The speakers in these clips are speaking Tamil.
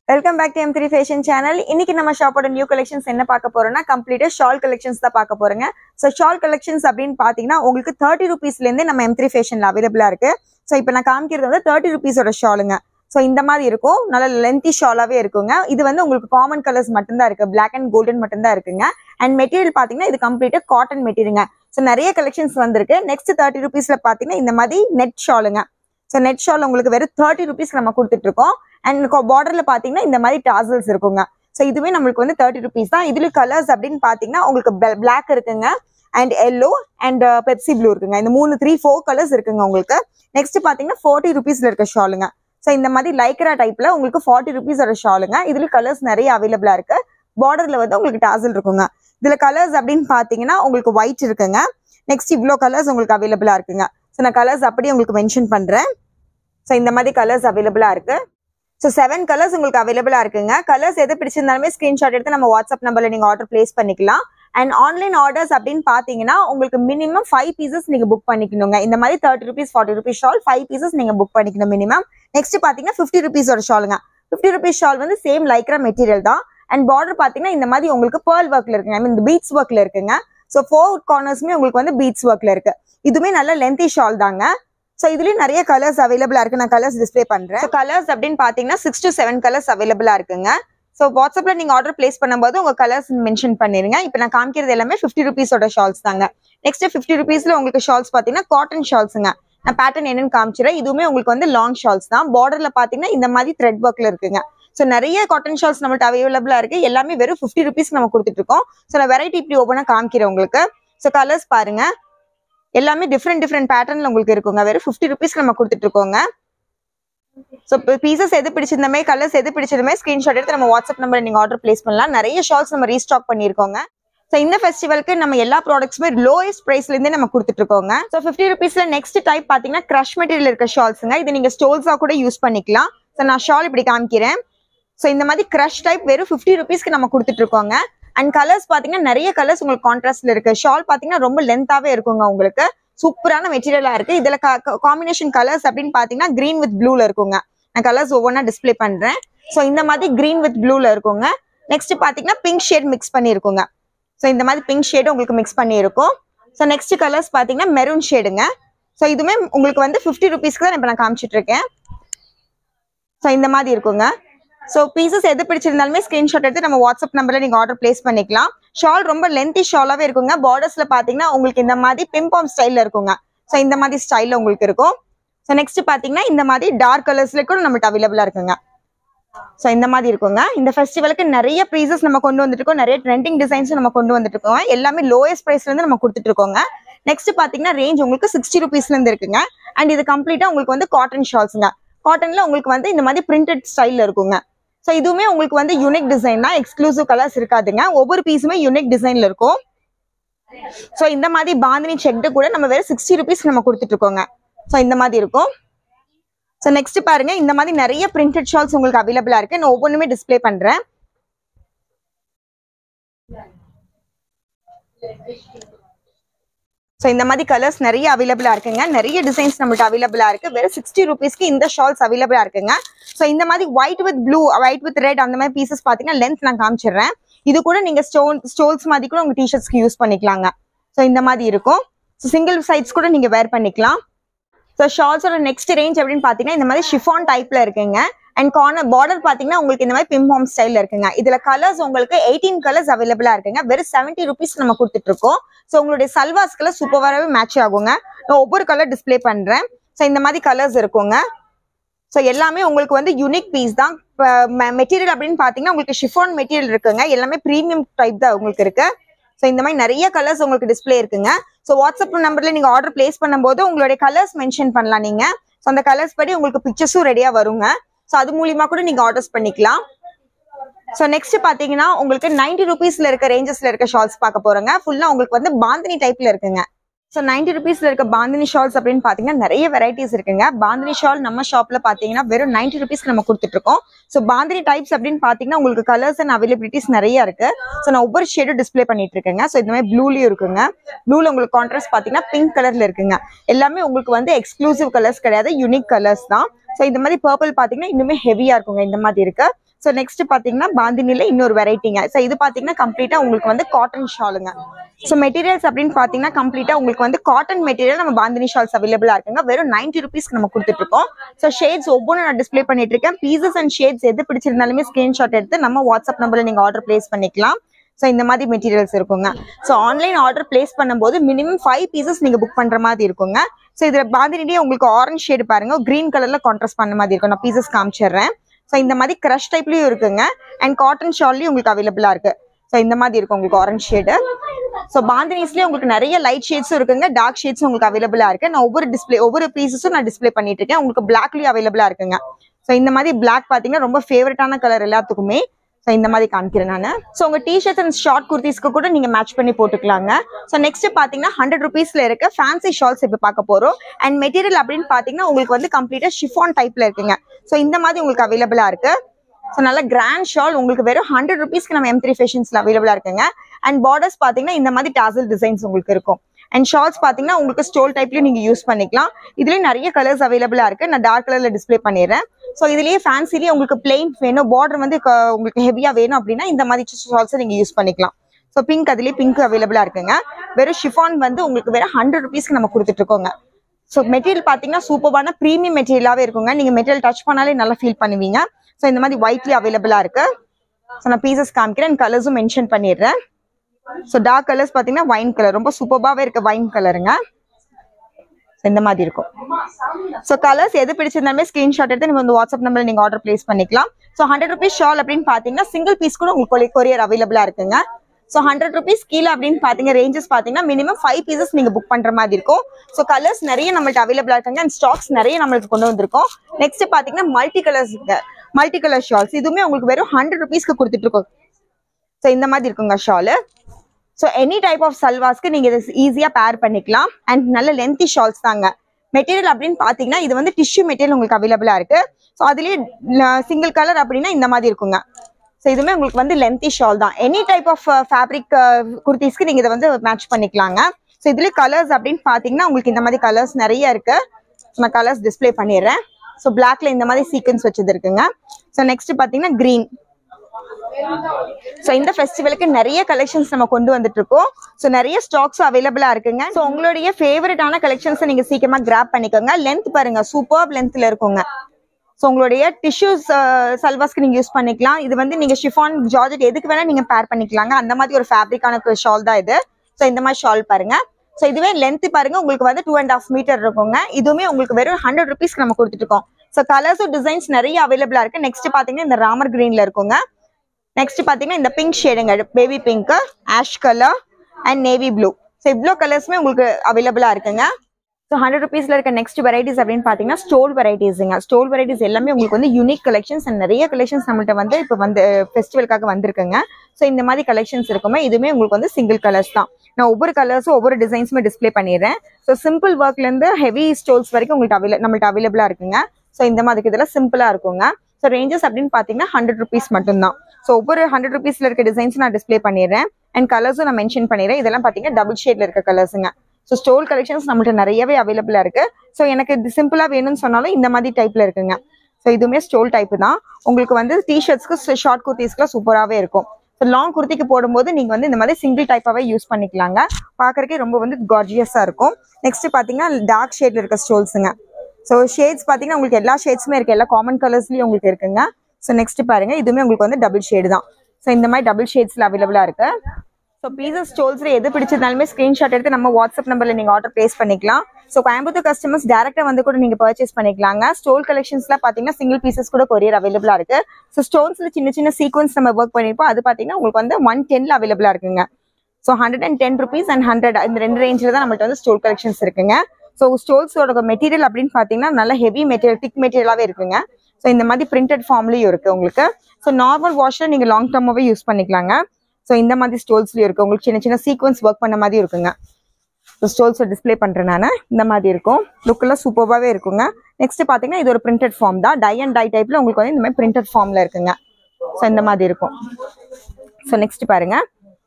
welcome back to M three fashion channel இன்னைக்கு நம்ம ஷாப்போட நியூ கலெக்ஷன்ஸ் என்ன பார்க்க போறோம்னா கம்ப்ளீட்டா ஷால் கலெக்ஷன்ஸ் தான் பார்க்க போறோங்க ஸோ ஷால் கலெக்ஷன்ஸ் அப்படின்னு பார்த்தீங்கன்னா உங்களுக்கு தேர்ட்டி ருபீஸ்லேருந்து நம்ம எம் த்ரீ ஃபேஷன்ல அவைலபிளா இருக்கு ஸோ இப்போ நான் காமிக்கிறது வந்து தேர்ட்டி ருபீஸோட ஷாலுங்க ஸோ இந்த மாதிரி இருக்கும் நல்ல லென்த்தி ஷாலாவே இருக்குங்க இது வந்து உங்களுக்கு காமன் கலர்ஸ் மட்டும்தான் இருக்கு பிளாக் அண்ட் கோல்டன் மட்டும்தான் இருக்குங்க அண்ட் மெட்டீரியல் பார்த்தீங்கன்னா இது கம்ப்ளீட்டா காட்டன் மெட்டீரியலுங்க ஸோ நிறைய கலெக்ஷன்ஸ் வந்திருக்கு நெக்ஸ்ட் தேர்ட்டி ருபீஸ்ல பார்த்தீங்கன்னா இந்த மாதிரி நெட் ஷாலுங்க ஸோ நெட் ஷால் உங்களுக்கு வெறும் தேர்ட்டி ருபீஸ் நம்ம கொடுத்துட்டு இருக்கோம் அண்ட் பார்டர்ல பாத்தீங்கன்னா இந்த மாதிரி டாசல்ஸ் இருக்குங்க ஸோ இதுவே நம்மளுக்கு வந்து தேர்ட்டி ருபீஸ் தான் இதுல கலர்ஸ் அப்படின்னு பாத்தீங்கன்னா உங்களுக்கு பிளாக் இருக்குங்க and yellow and Pepsi blue இருக்குங்க இந்த மூணு த்ரீ ஃபோர் கலர்ஸ் இருக்குங்க உங்களுக்கு நெக்ஸ்ட் பாத்தீங்கன்னா ஃபார்ட்டி ருபீஸ்ல இருக்க ஷாலுங்க ஸோ இந்த மாதிரி லைக்ரா டைப்ல உங்களுக்கு ஃபார்ட்டி ருபீஸோட ஷாலுங்க இதுல கலர்ஸ் நிறைய அவைலபிளா இருக்கு பார்டர்ல வந்து உங்களுக்கு டாசல் இருக்குங்க இதுல கலர்ஸ் அப்படின்னு பாத்தீங்கன்னா உங்களுக்கு ஒயிட் இருக்குங்க நெக்ஸ்ட் இவ்வளோ கலர்ஸ் உங்களுக்கு அவைலபிளா இருக்குங்க ஸோ நான் கலர்ஸ் அப்படியே உங்களுக்கு மென்ஷன் பண்றேன் ஸோ இந்த மாதிரி கலர்ஸ் அவைலபிளா இருக்கு ஸோ செவன் கலர்ஸ் உங்களுக்கு அவைலபிளா இருக்குங்க கலர்ஸ் எது பிடிச்சிருந்தாலுமே ஸ்கிரீன்ஷாட் எடுத்து நம்ம வாட்ஸ்அப் நம்பர்ல நீங்க ஆர்டர் பிளேஸ் பண்ணிக்கலாம் அண்ட் ஆன்லைன் ஆர்டர்ஸ் அப்படின்னு பாத்தீங்கன்னா உங்களுக்கு மினிமம் ஃபைவ் பீசஸ் நீங்க புக் பண்ணிக்கணுங்க இந்த மாதிரி thirty rupees forty rupees shawl five pieces நீங்க புக் பண்ணிக்கணும் மினிமம் நெக்ஸ்ட் பாத்தீங்கன்னா ஃபிஃப்டி ருபீஸோட ஷாலுங்க ஃபிஃப்டி ருபீஸ் ஷால் வந்து சேம் லைக்ரா மெட்டீரியல் தான் அண்ட் பார்டர் பாத்தீங்கன்னா இந்த மாதிரி உங்களுக்கு பேர்ல் ஒர்க்ல இருக்குங்க ஐ மீன் பீட்ஸ் ஒர்க்ல இருக்குங்க ஸோ ஃபோர் கார்னர்ஸ்மே உங்களுக்கு வந்து பீட்ஸ் ஒர்க்ல இருக்கு இதுவுமே நல்ல லென்த்தி ஷால் தாங்க ஸோ இதுலயும் நிறைய கலர்ஸ் அவைலபிளா இருக்கு நான் கலர்ஸ் டிஸ்ப்ளே பண்றேன் ஸோ கலர்ஸ் அப்படின்னு பாத்தீங்கன்னா சிக்ஸ் டு செவன் கலர்ஸ் அவைலபிளா இருக்குங்க ஸோ வாட்ஸ்அப்ல நீங்க ஆர்டர் பிளேஸ் பண்ணும்போது உங்க கலர்ஸ் மென்ஷன் பண்ணிருங்க இப்போ நான் காமிக்கிறது எல்லாமே ஃபிஃப்டி ருபீஸோட ஷால்ஸ் தாங்க நெக்ஸ்ட் ஃபிஃப்டி ருபீஸ்ல உங்களுக்கு ஷால்ஸ் பாத்தீங்கன்னா காட்டன் ஷால்ஸுங்க நான் பேட்டர்ன் என்னன்னு காமிச்சிடுறேன் இதுவுமே உங்களுக்கு வந்து லாங் ஷால்ஸ் தான் பார்டர்ல பாத்தீங்கன்னா இந்த மாதிரி த்ரெட் ஒர்க்ல இருக்குங்க ஸோ நிறைய காட்டன் ஷால்ஸ் நம்மள்ட்ட அவைலபிளா இருக்கு எல்லாமே வெறும் ஃபிஃப்டி ருபீஸ் நம்ம கொடுத்துட்டு இருக்கோம் ஸோ நான் வெரைட்டி இப்படி ஓப்பனா காமிக்கிறேன் உங்களுக்கு ஸோ கலர்ஸ் பாருங்க எல்லாமே டிஃப்ரெண்ட் டிஃப்ரெண்ட் பேட்டர்ன்ல உங்களுக்கு இருக்குங்க வெறும் ஃபிஃப்டி ருபீஸ் நம்ம கொடுத்துட்டு இருக்கோங்க ஸோ பீசஸ் எது பிடிச்சிருந்தமே கலர்ஸ் எது பிடிச்சிருந்தமே ஸ்கிரீன்ஷாட் எடுத்து நம்ம வாட்ஸ்அப் நம்பர் நீங்க ஆர்டர் பிளேஸ் பண்ணலாம் நிறைய ஷால்ஸ் நம்ம ரீஸ்டாக் பண்ணியிருக்கோங்க ஸோ இந்த ஃபெஸ்டிவலுக்கு நம்ம எல்லா ப்ராடக்ட்ஸுமே லோயஸ்ட் ப்ரைஸ்ல இருந்தே நம்ம கொடுத்துட்டு இருக்கோங்க ஸோ ஃபிஃப்டி ருபீஸ்ல நெக்ஸ்ட் டைப் பாத்தீங்கன்னா க்ரஷ் மெட்டீரியல் இருக்க ஷால்ஸுங்க இது நீங்க ஸ்டோல்ஸா கூட யூஸ் பண்ணிக்கலாம் ஸோ நான் ஷால் இப்படி காமிக்கிறேன் ஸோ இந்த மாதிரி க்ரஷ் டைப் வெறும் ஃபிஃப்டி ருபீஸ்க்கு நம்ம கொடுத்துட்டு இருக்கோங்க அண்ட் கலர்ஸ் பாத்தீங்கன்னா நிறைய கலர்ஸ் உங்களுக்கு கான்ட்ராஸ்ட்ல இருக்கு ஷால் பாத்தீங்கன்னா ரொம்ப லென்த்தாவே இருக்குங்க உங்களுக்கு சூப்பரான மெட்டீரியலா இருக்கு இதுல காம்பினேஷன் கலர்ஸ் அப்படின்னு பாத்தீங்கன்னா கிரீன் வித் ப்ளூல இருக்குங்க நான் கலர்ஸ் ஒவ்வொன்றா டிஸ்ப்ளே பண்றேன் ஸோ இந்த மாதிரி கிரீன் வித் ப்ளூல இருக்குங்க நெக்ஸ்ட் பாத்தீங்கன்னா பிங்க் ஷேட் மிக்ஸ் பண்ணியிருக்குங்க ஸோ இந்த மாதிரி பிங்க் ஷேடு உங்களுக்கு மிக்ஸ் பண்ணியிருக்கும் ஸோ நெக்ஸ்ட் கலர்ஸ் பாத்தீங்கன்னா மெரூன் ஷேடுங்க ஸோ இதுவுமே உங்களுக்கு வந்து ஃபிஃப்டி ருபீஸ்க்கு தான் இப்போ நான் காமிச்சிட்டு இருக்கேன் ஸோ இந்த மாதிரி இருக்குங்க ஸோ பீசஸ் எது பிடிச்சிருந்தாலுமே ஸ்கிரீன்ஷாட் எடுத்து நம்ம வாட்ஸ்அப் நம்பர்ல நீங்க ஆர்டர் பிளேஸ் பண்ணிக்கலாம் ஷால் ரொம்ப லென்த்தி ஷாலாவே இருக்குங்க பார்டர்ஸ்ல பாத்தீங்கன்னா உங்களுக்கு இந்த மாதிரி பிம்பாம் ஸ்டைல்ல இருக்குங்க ஸோ இந்த மாதிரி ஸ்டைல்ல உங்களுக்கு இருக்கும் ஸோ நெக்ஸ்ட் பாத்தீங்கன்னா இந்த மாதிரி டார்க் கலர்ஸ்ல கூட நம்மளுக்கு அவைலபிளா இருக்குங்க ஸோ இந்த மாதிரி இருக்குங்க இந்த ஃபெஸ்டிவலுக்கு நிறைய ப்ரைசஸ் நம்ம கொண்டு வந்துட்டு இருக்கோம் நிறைய ட்ரெண்டிங் டிசைன்ஸ் நம்ம கொண்டு வந்துட்டு இருக்கோம் எல்லாமே லோயஸ்ட் ப்ரைஸ்ல இருந்து நம்ம கொடுத்துட்டு இருக்கோங்க நெக்ஸ்ட் பாத்தீங்கன்னா ரேஞ்ச் உங்களுக்கு சிக்ஸ்டி ருபீஸ்ல இருந்து இருக்குங்க அண்ட் இது கம்ப்ளீட்டா உங்களுக்கு வந்து காட்டன் ஷால்ஸுங்க காட்டன்ல உங்களுக்கு வந்து இந்த மாதிரி பிரிண்டட் ஸ்டைல்ல இருக்குங்க ஸோ இதுவுமே உங்களுக்கு வந்து யூனிக் டிசைன் தான் எக்ஸ்க்ளூசிவ் கலர்ஸ் இருக்காதுங்க ஒவ்வொரு பீஸுமே யூனிக் டிசைன்ல இருக்கும் ஸோ இந்த மாதிரி பாந்தினி செக்டு கூட நம்ம வேற சிக்ஸ்டி ருபீஸ் நம்ம கொடுத்துட்டு இருக்கோங்க ஸோ இந்த மாதிரி இருக்கும் ஸோ நெக்ஸ்ட் பாருங்க இந்த மாதிரி நிறைய பிரிண்டட் ஷால்ஸ் உங்களுக்கு அவைலபிளா இருக்கு நான் ஒவ்வொன்றுமே டிஸ்ப்ளே பண்றேன் ஸோ இந்த மாதிரி கலர்ஸ் நிறைய அவைலபிளா இருக்குங்க நிறைய டிசைன்ஸ் நம்மள்ட்ட அவைலபிளா இருக்கு வெறும் சிக்ஸ்டி ருபீஸ்க்கு இந்த ஷால்ஸ் அவைலபிளா இருக்குங்க ஸோ இந்த மாதிரி white with blue white with red அந்த மாதிரி பீசஸ் பார்த்தீங்கன்னா லென்த் நான் காமிச்சிடுறேன் இது கூட நீங்க ஸ்டோன் ஸ்டோல்ஸ் மாதிரி கூட உங்க டிஷர்ட்ஸ்க்கு யூஸ் பண்ணிக்கலாங்க ஸோ இந்த மாதிரி இருக்கும் ஸோ சிங்கிள் சைட்ஸ் கூட நீங்க வேர் பண்ணிக்கலாம் ஸோ ஷால்ஸோட நெக்ஸ்ட் ரேஞ்ச் அப்படின்னு பார்த்தீங்கன்னா இந்த மாதிரி ஷிஃபான் டைப்ல இருக்குங்க அண்ட் கார்னர் பார்டர் பார்த்தீங்கன்னா உங்களுக்கு இந்த மாதிரி பிம்பாம் ஸ்டைல்ல இருக்குங்க இதுல கலர்ஸ் உங்களுக்கு எயிட்டீன் கலர்ஸ் அவைலபிளா இருக்குங்க வெறும் செவன்ட்டி ருபீஸ் நம்ம கொடுத்துட்டு இருக்கோம் ஸோ உங்களுடைய சல்வாஸ் கலர் சூப்பராகவே மேட்ச் ஆகுங்க நான் ஒவ்வொரு கலர் டிஸ்ப்ளே பண்றேன் ஸோ இந்த மாதிரி கலர்ஸ் இருக்குங்க ஸோ எல்லாமே உங்களுக்கு வந்து யூனிக் பீஸ் தான் மெட்டீரியல் அப்படின்னு பார்த்தீங்கன்னா உங்களுக்கு ஷிஃபான் மெட்டீரியல் இருக்குங்க எல்லாமே ப்ரீமியம் டைப் தான் உங்களுக்கு இருக்கு ஸோ இந்த மாதிரி நிறைய கலர்ஸ் உங்களுக்கு டிஸ்ப்ளே இருக்குங்க ஸோ வாட்ஸ்அப் நம்பர்ல நீங்க ஆர்டர் பிளேஸ் பண்ணும்போது உங்களுடைய கலர்ஸ் மென்ஷன் பண்ணலாம் நீங்க ஸோ அந்த கலர்ஸ் படி உங்களுக்கு பிக்சர்ஸும் ரெடியா வருங்க ஸோ அது மூலியமா கூட நீங்க ஆர்டர்ஸ் பண்ணிக்கலாம் ஸோ நெக்ஸ்ட் பாத்தீங்கன்னா உங்களுக்கு நைன்டி ருபீஸ்ல இருக்க ரேஞ்சஸ்ல இருக்க ஷால்ஸ் பார்க்க போறோங்க ஃபுல்லா உங்களுக்கு வந்து பாந்தினி டைப்ல இருக்குங்க ஸோ நைன்டி ருபீஸ்ல இருக்க பாந்தினி ஷால்ஸ் அப்படின்னு பாத்தீங்கன்னா நிறைய வெரைட்டிஸ் இருக்குங்க பாந்தினி ஷால் நம்ம ஷாப்ல பாத்தீங்கன்னா வெறும் நைன்டி ருபீஸ்க்கு நம்ம கொடுத்துட்டு இருக்கோம் ஸோ பாந்தினி டைப்ஸ் அப்படின்னு பாத்தீங்கன்னா உங்களுக்கு கலர்ஸ் அண்ட் அவைலபிலிட்டிஸ் நிறைய இருக்கு ஸோ நான் ஒவ்வொரு ஷேடும் டிஸ்ப்ளே பண்ணிட்டு இருக்கேங்க ஸோ இந்த மாதிரி ப்ளூலயும் இருக்குங்க ப்ளூல உங்களுக்கு கான்ட்ராஸ்ட் பாத்தீங்கன்னா பிங்க் கலர்ல இருக்குங்க எல்லாமே உங்களுக்கு வந்து எக்ஸ்க்ளூசிவ் கலர்ஸ் கிடையாது யூனிக் கலர்ஸ் தான் ஸோ இந்த மாதிரி பர்பிள் பாத்தீங்கன்னா இன்னுமே ஹெவியா இருக்குங்க இந்த மாதிரி இருக்கு ஸோ நெக்ஸ்ட் பாத்தீங்கன்னா பாந்தினில இன்னொரு வெரைட்டிங்க ஸோ இது பாத்தீங்கன்னா கம்ப்ளீட்டா உங்களுக்கு வந்து காட்டன் ஷாலுங்க ஸோ மெட்டீரியல்ஸ் அப்படின்னு பாத்தீங்கன்னா கம்ப்ளீட்டா உங்களுக்கு வந்து காட்டன் மெட்டீரியல் நம்ம பாந்தினி ஷால்ஸ் அவைலபிளா இருக்குங்க வெறும் நைன்டி ருபீஸ்க்கு நம்ம கொடுத்துட்டு இருக்கோம் ஸோ ஷேட்ஸ் ஒவ்வொன்றும் நான் டிஸ்ப்ளே பண்ணிட்டு இருக்கேன் பீசஸ் அண்ட் ஷேட்ஸ் எது பிடிச்சிருந்தாலுமே ஸ்கிரீன்ஷாட் எடுத்து நம்ம வாட்ஸ்அப் நம்பர்ல நீங்க ஆர்டர் பிளேஸ் பண்ணிக்கலாம் ஸோ இந்த மாதிரி மெட்டீரியல்ஸ் இருக்குங்க ஸோ ஆன்லைன் ஆர்டர் பிளேஸ் பண்ணும்போது மினிமம் ஃபைவ் பீசஸ் நீங்க புக் பண்ற மாதிரி இருக்குங்க ஸோ இதுல பாந்தினிலேயே உங்களுக்கு ஆரஞ்ச் ஷேடு பாருங்க கிரீன் கலர்ல கான்ட்ராஸ்ட் பண்ண மாதிரி இருக்கும் நான் பீசஸ் காமிச்சிடுறேன் ஸோ இந்த மாதிரி க்ரஷ் டைப்லயும் இருக்குங்க அண்ட் காட்டன் ஷால்லையும் உங்களுக்கு அவைலபிளா இருக்கு ஸோ இந்த மாதிரி இருக்கும் உங்களுக்கு ஆரஞ்ச் ஷேடு ஸோ பாந்தினிஸ்லேயே உங்களுக்கு நிறைய லைட் ஷேட்ஸும் இருக்குங்க டார்க் ஷேட்ஸும் உங்களுக்கு அவைலபிளா இருக்கு நான் ஒவ்வொரு டிஸ்ப்ளே ஒவ்வொரு பீசஸும் நான் டிஸ்ப்ளே பண்ணிட்டு இருக்கேன் உங்களுக்கு பிளாக்லயும் அவைலபிளா இருக்குங்க ஸோ இந்த மாதிரி பிளாக் பாத்தீங்கன்னா ரொம்ப ஃபேவரட்டான கலர் எல்லாத்துக்குமே ஸோ இந்த மாதிரி காமிக்கிறேன் நான் ஸோ உங்க டிஷர்ட்ஸ் அண்ட் ஷார்ட் குர்த்திஸ்க்கு கூட நீங்க மேட்ச் பண்ணி போட்டுக்கலாங்க ஸோ நெக்ஸ்ட் பாத்தீங்கன்னா ஹண்ட்ரட் ருபீஸ்ல இருக்க ஃபேன்சி ஷால்ஸ் இப்போ பார்க்க போறோம் அண்ட் மெட்டீரியல் அப்படின்னு பாத்தீங்கன்னா உங்களுக்கு வந்து கம்ப்ளீட்டா ஷிஃபான் டைப்ல இருக்குங்க ஸோ இந்த மாதிரி உங்களுக்கு அவைலபிளா இருக்கு ஸோ நல்ல கிராண்ட் ஷால் உங்களுக்கு வெறும் ஹண்ட்ரட் ருபீஸ்க்கு நம்ம எம் த்ரீ ஃபேஷன்ஸ்ல அவைலபிளா இருக்குங்க அண்ட் பார்டர்ஸ் பாத்தீங்கன்னா இந்த மாதிரி டாசல் டிசைன்ஸ் உங்களுக்கு இருக்கும் அண்ட் ஷார்ட்ஸ் பாத்தீங்கன்னா உங்களுக்கு ஸ்டோல் டைப்லயும் நீங்க யூஸ் பண்ணிக்கலாம் இதுலயும் நிறைய கலர்ஸ் அவைலபிளா இருக்கு நான் டார்க் கலர்ல டிஸ்ப்ளே பண்ணிடுறேன் ஸோ இதுலயே ஃபேன்சிலேயே உங்களுக்கு பிளெயின் வேணும் பார்டர் வந்து க- உங்களுக்கு ஹெவியா வேணும் அப்படின்னா இந்த மாதிரி ஷால்ஸ் நீங்க யூஸ் பண்ணிக்கலாம் ஸோ பிங்க் அதுலயே பிங்க் அவைலபிளா இருக்குங்க வெறும் ஷிஃபான் வந்து உங்களுக்கு வெறும் ஹண்ட்ரட் ருபீஸ்க்கு நம்ம கொடுத்துட்டு இருக்கோங்க ஸோ மெட்டீரியல் பார்த்தீங்கன்னா சூப்பரான ப்ரீமியம் மெட்டீரியலாகவே இருக்குங்க நீங்க மெட்டீரியல் டச் பண்ணாலே நல்லா ஃபீல் பண்ணுவீங்க ஸோ இந்த மாதிரி ஒயிட்லி அவைலபிளா இருக்கு ஸோ நான் பீசஸ் காமிக்கிறேன் கலர்ஸும் மென்ஷன் பண்ணிடுறேன் ஸோ டார்க் கலர்ஸ் பார்த்தீங்கன்னா வைன் கலர் ரொம்ப சூப்பராகவே இருக்க வைன் கலருங்க இந்த மாதிரி இருக்கும் ஸோ கலர்ஸ் எது பிடிச்சிருந்தாலுமே ஸ்கிரீன்ஷாட் எடுத்து நீங்க வந்து வாட்ஸ்அப் நம்பர்ல நீங்க ஆர்டர் பிளேஸ் பண்ணிக்கலாம் ஸோ ஹண்ட்ரட் ருபீஸ் ஷால் அப்படின்னு பாத்தீங்கன்னா சிங்கிள் பீஸ் கூட உங்களுக்கு கொரியர் அவைலபிளா இருக்குங்க ஸோ ஹண்ட்ரட் ருபீஸ் கீழே அப்படின்னு பாத்தீங்க ரேஞ்சஸ் பாத்தீங்கன்னா மினிமம் ஃபைவ் பீசஸ் நீங்க புக் பண்ற மாதிரி இருக்கும் ஸோ கலர்ஸ் நிறைய நம்மள்ட்ட அவைலபிளா இருக்காங்க அண்ட் ஸ்டாக்ஸ் நிறைய நம்மளுக்கு கொண்டு வந்திருக்கோம் நெக்ஸ்ட் பாத்தீங்கன்னா multi colours multi colour shawls இதுவுமே உங்களுக்கு வெறும் ஹண்ட்ரட் ருபீஸ்க்கு கொடுத்துட்டு இருக்கோம் ஸோ இந்த மாதிரி இருக்குங்க shawl so any type of சல்வாஸ்க்கு நீங்க இதை ஈஸியா பேர் பண்ணிக்கலாம் அண்ட் நல்ல லென்த்தி ஷால்ஸ் தாங்க மெட்டீரியல் அப்படின்னு பாத்தீங்கன்னா இது வந்து டிஷ்யூ மெட்டீரியல் உங்களுக்கு அவைலபிளா இருக்கு ஸோ அதுலயே சிங்கிள் கலர் அப்படின்னா இந்த மாதிரி இருக்குங்க ஸோ இதுவுமே உங்களுக்கு வந்து லென்த்தி ஷால் தான் எனி டைப் ஆஃப் ஃபேப்ரிக் குர்த்திஸ்க்கு நீங்க இதை வந்து மேட்ச் பண்ணிக்கலாங்க ஸோ இதுலயே கலர்ஸ் அப்படின்னு பாத்தீங்கன்னா உங்களுக்கு இந்த மாதிரி கலர்ஸ் நிறைய இருக்கு நான் கலர்ஸ் டிஸ்ப்ளே பண்ணிடுறேன் ஸோ பிளாக்ல இந்த மாதிரி சீக்வன்ஸ் வச்சது இருக்குங்க ஸோ நெக்ஸ்ட் பாத்தீங்கன்னா கிரீன் ஸோ இந்த ஃபெஸ்டிவலுக்கு நிறைய கலெக்ஷன்ஸ் நம்ம கொண்டு வந்துட்டு இருக்கோம் ஸோ நிறைய ஸ்டாக்ஸ் அவைலபிளா இருக்குங்க ஸோ உங்களுடைய ஃபேவரட்டான கலெக்ஷன்ஸை நீங்க சீக்கிரமா கிராப் பண்ணிக்கோங்க லென்த் பாருங்க சூப்பர் லென்த்ல இருக்குங்க ஸோ உங்களுடைய டிஷ்யூஸ் சல்வாஸ்க்கு நீங்க யூஸ் பண்ணிக்கலாம் இது வந்து நீங்க ஷிஃபான் ஜார்ஜெட் எதுக்கு வேணா நீங்க பேர் பண்ணிக்கலாங்க அந்த மாதிரி ஒரு ஃபேப்ரிக்கான ஷால் தான் இது ஸோ இந்த மாதிரி ஷால் பாருங்க ஸோ இதுவே லென்த் பாருங்க உங்களுக்கு வந்து டூ அண்ட் ஆஃப் மீட்டர் இருக்குங்க இதுவுமே உங்களுக்கு வெறும் ஹண்ட்ரட் ருபீஸ்க்கு நம்ம கொடுத்துட்டு இருக்கோம் ஸோ கலர்ஸும் டிசைன்ஸ் நிறைய அவைலபிளா இருக்கு நெக்ஸ்ட் பாத்தீங்கன்னா இந்த ராமர் கிரீன்ல இருக்குங்க நெக்ஸ்ட் பாத்தீங்கன்னா இந்த பிங்க் ஷேடுங்க baby pink ash colour and navy blue so இவ்வளோ கலர்ஸுமே உங்களுக்கு அவைலபிளா இருக்குங்க ஸோ ஹண்ட்ரட் ருபீஸ்ல இருக்க நெக்ஸ்ட் வெரைட்டிஸ் அப்படின்னு பாத்தீங்கன்னா ஸ்டோல் வெரைட்டிஸுங்க ஸ்டோல் வெரைட்டிஸ் எல்லாமே உங்களுக்கு வந்து யூனிக் கலெக்ஷன்ஸ் அண்ட் நிறைய கலெக்ஷன்ஸ் நம்மள்ட்ட வந்து இப்போ வந்து ஃபெஸ்டிவலுக்காக வந்திருக்குங்க ஸோ இந்த மாதிரி கலெக்ஷன்ஸ் இருக்குமே இதுவுமே உங்களுக்கு வந்து சிங்கிள் கலர்ஸ் தான் நான் ஒவ்வொரு கலர்ஸும் ஒவ்வொரு டிசைன்ஸுமே டிஸ்ப்ளே பண்ணிடுறேன் ஸோ சிம்பிள் ஒர்க்ல இருந்து ஹெவி ஸ்டோல்ஸ் வரைக்கும் உங்களுக்கு அவைல நம்மள்ட்ட அவைலபிளா இருக்குங்க ஸோ இந்த மாதிரி இதெல்லாம் சிம்பிளா இருக்குங்க ஸோ ரேஞ்சஸ் அப்படின்னு பாத்தீங்கன்னா ஹண்ட்ரட் ருபீஸ் மட்டும்தான் ஸோ ஒவ்வொரு ஹண்ட்ரட் ருபீஸ்ல இருக்க டிசைன்ஸ் நான் டிஸ்ப்ளே பண்ணிடுறேன் அண்ட் கலர்ஸும் நான் மென்ஷன் பண்ணிடுறேன் இதெல்லாம் பாத்தீங்கன்னா டபுள் ஷேட்ல இருக்க கலர்ஸுங்க ஸோ ஸ்டோல் கலெக்ஷன்ஸ் நம்மள்ட்ட நிறையவே அவைலபிளா இருக்கு ஸோ எனக்கு இது சிம்பிளா வேணும்னு சொன்னாலும் இந்த மாதிரி டைப்ல இருக்குங்க ஸோ இதுவுமே ஸ்டோல் டைப் தான் உங்களுக்கு வந்து டிஷர்ட்ஸ்க்கு ஷார்ட் குர்த்திஸ்க்குலாம் சூப்பராகவே இருக்கும் ஸோ லாங் குர்த்திக்கு போடும்போது நீங்க வந்து இந்த மாதிரி சிங்கிள் டைப்பாகவே யூஸ் பண்ணிக்கலாங்க பார்க்கறக்கே ரொம்ப வந்து கார்ஜியஸா இருக்கும் நெக்ஸ்ட் பாத்தீங்கன்னா டார்க் ஷேட்ல இருக்க ஸ்டோல்ஸுங்க ஸோ ஷேட்ஸ் பாத்தீங்கன்னா உங்களுக்கு எல்லா ஷேட்ஸுமே இருக்கு எல்லா காமன் கலர்ஸ்லயும் உங்களுக்கு இருக்குங்க ஸோ நெக்ஸ்ட் பாருங்க இதுவுமே உங்களுக்கு வந்து டபுள் ஷேடு தான் ஸோ இந்த மாதிரி டபுள் ஷேட்ஸ்ல அவைலபிளா இருக்கு ஸோ பீசஸ் ஸ்டோல்ஸ்ல எது பிடிச்சிருந்தாலுமே ஸ்கிரீன்ஷாட் எடுத்து நம்ம வாட்ஸ்அப் நம்பர்ல நீங்க ஆர்டர் பிளேஸ் பண்ணிக்கலாம் ஸோ கோயம்புத்தூர் கஸ்டமர்ஸ் டேரக்டா வந்து கூட நீங்க பர்ச்சேஸ் பண்ணிக்கலாங்க ஸ்டோல் கலெக்ஷன்ஸ்ல பாத்தீங்கன்னா சிங்கிள் பீசஸ் கூட கொரியர் அவைலபிளா இருக்கு ஸோ ஸ்டோன்ஸ்ல சின்ன சின்ன சீக்வன்ஸ் நம்ம ஒர்க் பண்ணிருப்போம் அது பாத்தீங்கன்னா உங்களுக்கு வந்து ஒன் டென்ல அவைலபிளா இருக்குங்க so hundred and ten rupees and hundred இந்த ரெண்டு ரேஞ்சில் தான் நம்மள்ட்ட வந்து ஸ்டோல் கலெக்ஷன்ஸ் இருக்குங்க ஸோ ஸ்டோல்ஸோட மெட்டீரியல் அப்படின்னு பார்த்தீங்கன்னா நல்ல ஹெவி மெட்டீரியல் திக் மெட்டீரியலாகவே இருக்குங்க ஸோ இந்த மாதிரி பிரிண்டட் ஃபார்ம்லயும் இருக்கு உங்களுக்கு ஸோ நார்மல் வாஷில் நீங்கள் லாங் டர்மாவே யூஸ் பண்ணிக்கலாங்க ஸோ இந்த மாதிரி ஸ்டோல்ஸ்லயும் இருக்கு உங்களுக்கு சின்ன சின்ன சீக்வன்ஸ் ஒர்க் பண்ண மாதிரி இருக்குங்க ஸோ ஸ்டோல்ஸை டிஸ்ப்ளே பண்ணுறேன் நான் இந்த மாதிரி இருக்கும் லுக்கெல்லாம் சூப்பராகவே இருக்குங்க நெக்ஸ்ட் பார்த்தீங்கன்னா இது ஒரு பிரிண்டட் ஃபார்ம் தான் டை அண்ட் டை டைப்ல உங்களுக்கு வந்து இந்த மாதிரி பிரிண்டட் ஃபார்ம்ல இருக்குங்க ஸோ இந்த மாதிரி இருக்கும் ஸோ நெக்ஸ்ட் பாருங்க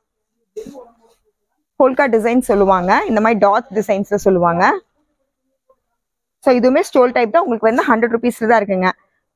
போல்கா டிசைன் சொல்லுவாங்க இந்த மாதிரி டாட் டிசைன்ஸ்ல சொல்லுவாங்க ஸோ இதுவுமே ஸ்டோல் டைப் தான் உங்களுக்கு வந்து ஹண்ட்ரட் ருபீஸ்ல தான் இருக்குங்க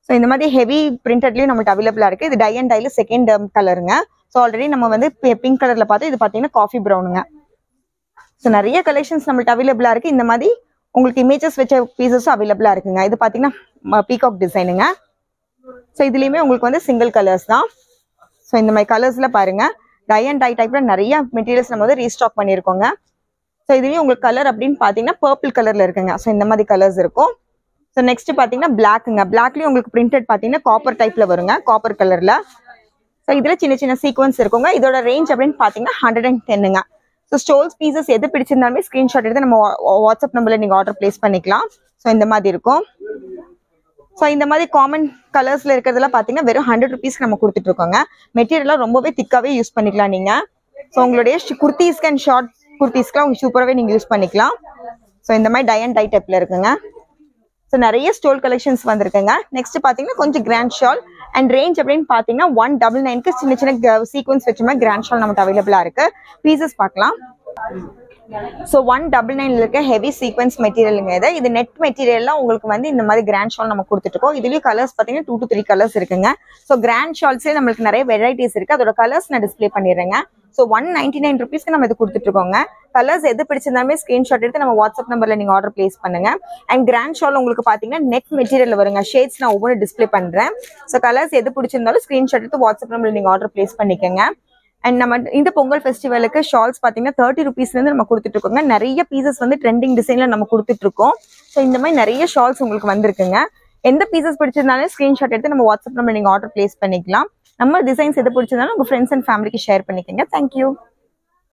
ஸோ இந்த மாதிரி ஹெவி பிரிண்டட்லயும் நம்மளுக்கு அவைலபிளா இருக்கு இது டை அண்ட் டைல செகண்ட் கலருங்க ஸோ ஆல்ரெடி நம்ம வந்து பிங்க் கலர்ல பார்த்து இது பார்த்தீங்கன்னா காஃபி ப்ரௌனுங்க ஸோ நிறைய கலெக்ஷன்ஸ் நம்மள்ட்ட அவைலபிளா இருக்கு இந்த மாதிரி உங்களுக்கு இமேஜஸ் வச்ச பீசஸும் அவைலபிளா இருக்குங்க இது பார்த்தீங்கன்னா பீகாக் டிசைனுங்க ஸோ இதுலயுமே உங்களுக்கு வந்து சிங்கிள் கலர்ஸ் தான் ஸோ இந்த மாதிரி கலர்ஸ்ல பாருங்க டை அண்ட் டை டைப்ல நிறைய மெட்டீரியல்ஸ் நம்ம வந்து ரீஸ்டாக் பண்ணியிருக்கோங்க ஸோ இதுலயும் உங்களுக்கு கலர் அப்படின்னு பார்த்தீங்கன்னா பர்பிள் கலர்ல இருக்குங்க ஸோ இந்த மாதிரி கலர்ஸ் இருக்கும் ஸோ நெக்ஸ்ட் பார்த்தீங்கன்னா பிளாக்குங்க பிளாக்லயும் உங்களுக்கு பிரிண்டட் பார்த்தீங்கன்னா காப்பர் டைப்ல வருங்க காப்பர் கலர்ல ஸோ இதுல சின்ன சின்ன சீக்வன்ஸ் இருக்குங்க இதோட ரேஞ்ச் அப்படின்னு பார்த்தீங்கன்னா ஹண்ட்ரட் அண்ட் டென்னுங்க ஸோ ஸ்டோல்ஸ் பீசஸ் எது பிடிச்சிருந்தாலுமே ஸ்க்ரீன்ஷாட் எடுத்து நம்ம வா- வாட்ஸ்அப் நம்பர்ல நீங்க ஆர்டர் பிளேஸ் பண்ணிக்கலாம் ஸோ இந்த மாதிரி இருக்கும் ஸோ இந்த மாதிரி காமன் கலர்ஸ்ல இருக்கிறதெல்லாம் பார்த்தீங்கன்னா வெறும் ஹண்ட்ரட் ருபீஸ்க்கு நம்ம கொடுத்துட்டு இருக்கோங்க மெட்டீரியலாக ரொம்பவே திக்காவே யூஸ் பண்ணிக்கலாம் நீங்க ஸோ உங்களுடைய குர்த்திஸ்க்கு அண்ட் ஷார்ட் குர்த்திஸ்க்குலாம் சூப்பராகவே நீங்க யூஸ் பண்ணிக்கலாம் ஸோ இந்த மாதிரி டை அண்ட் டை டைப்ல இருக்குங்க ஸோ நிறைய ஸ்டோல் கலெக்ஷன்ஸ் வந்திருக்குங்க நெக்ஸ்ட் பார்த்தீங்கன்னா கொஞ்சம் கிராண்ட் ஷால் அண்ட் ரேஞ்ச் அப்படின்னு பார்த்தீங்கன்னா ஒன் டபுள் நைனுக்கு சின்ன சின்ன சீக்வன்ஸ் வச்ச மாதிரி கிராண்ட் ஷால் நமக்கு அவைலபிளாக இருக்கு பீசஸ் பார்க்கலாம் ஸோ ஒன் டபுள் நைன்ல இருக்க ஹெவி சீக்வன்ஸ் மெட்டீரியலுங்க இது இது நெட் மெட்டீரியல்லாம் உங்களுக்கு வந்து இந்த மாதிரி கிராண்ட் ஷால் நம்ம கொடுத்துருக்கோம் இதுலயும் கலர்ஸ் பார்த்தீங்கன்னா டூ டு த்ரீ கலர்ஸ் இருக்குங்க ஸோ கிராண்ட் ஷால்ஸ்லேயே நம்மளுக்கு நிறைய வெரைட்டிஸ் இருக்கு அதோட கலர்ஸ் நான் டிஸ்ப்ளே பண்ணிடுறேங்க ஸோ ஒன் நைன்டி நைன் ருபீஸ்க்கு நம்ம இது கொடுத்துட்டு இருக்கோங்க கலர்ஸ் எது பிடிச்சிருந்தாலுமே ஸ்கிரீன்ஷாட் எடுத்து நம்ம வாட்ஸ்அப் நம்பர்ல நீங்க ஆர்டர் பிளேஸ் பண்ணுங்க அண்ட் கிராண்ட் ஷால் உங்களுக்கு பாத்தீங்கன்னா நெட் மெட்டீரியல் வருங்க ஷேட்ஸ் நான் ஒவ்வொரு டிஸ்ப்ளே பண்றேன் ஸோ கலர்ஸ் எது பிடிச்சிருந்தாலும் ஸ்கிரீன்ஷாட் எடுத்து வாட்ஸ்அப் நம்பர்ல நீங்க ஆர்டர் பிளேஸ் பண்ணிக்கோங்க அண்ட் நம்ம இந்த பொங்கல் ஃபெஸ்டிவலுக்கு ஷால்ஸ் பார்த்தீங்கன்னா தேர்ட்டி ருபீஸ்லேருந்து நம்ம கொடுத்துட்டு இருக்கோங்க நிறைய பீசஸ் வந்து ட்ரெண்டிங் டிசைன்ல நம்ம கொடுத்துட்டு இருக்கோம் ஸோ இந்த மாதிரி நிறைய ஷால்ஸ் உங்களுக்கு வந்திருக்குங்க எந்த பீசஸ் பிடிச்சிருந்தாலும் ஸ்க்ரீன்ஷாட் எடுத்து நம்ம வாட்ஸ்அப் நம்பர் நீங்கள் ஆர்டர் பிளேஸ் பண்ணிக்கலாம் நம்ம டிசைன்ஸ் எது பிடிச்சிருந்தாலும் உங்கள் ஃப்ரெண்ட்ஸ் அண்ட் ஃபேமிலிக்கு ஷேர் பண்ணிக்கோங்க தேங்க்யூ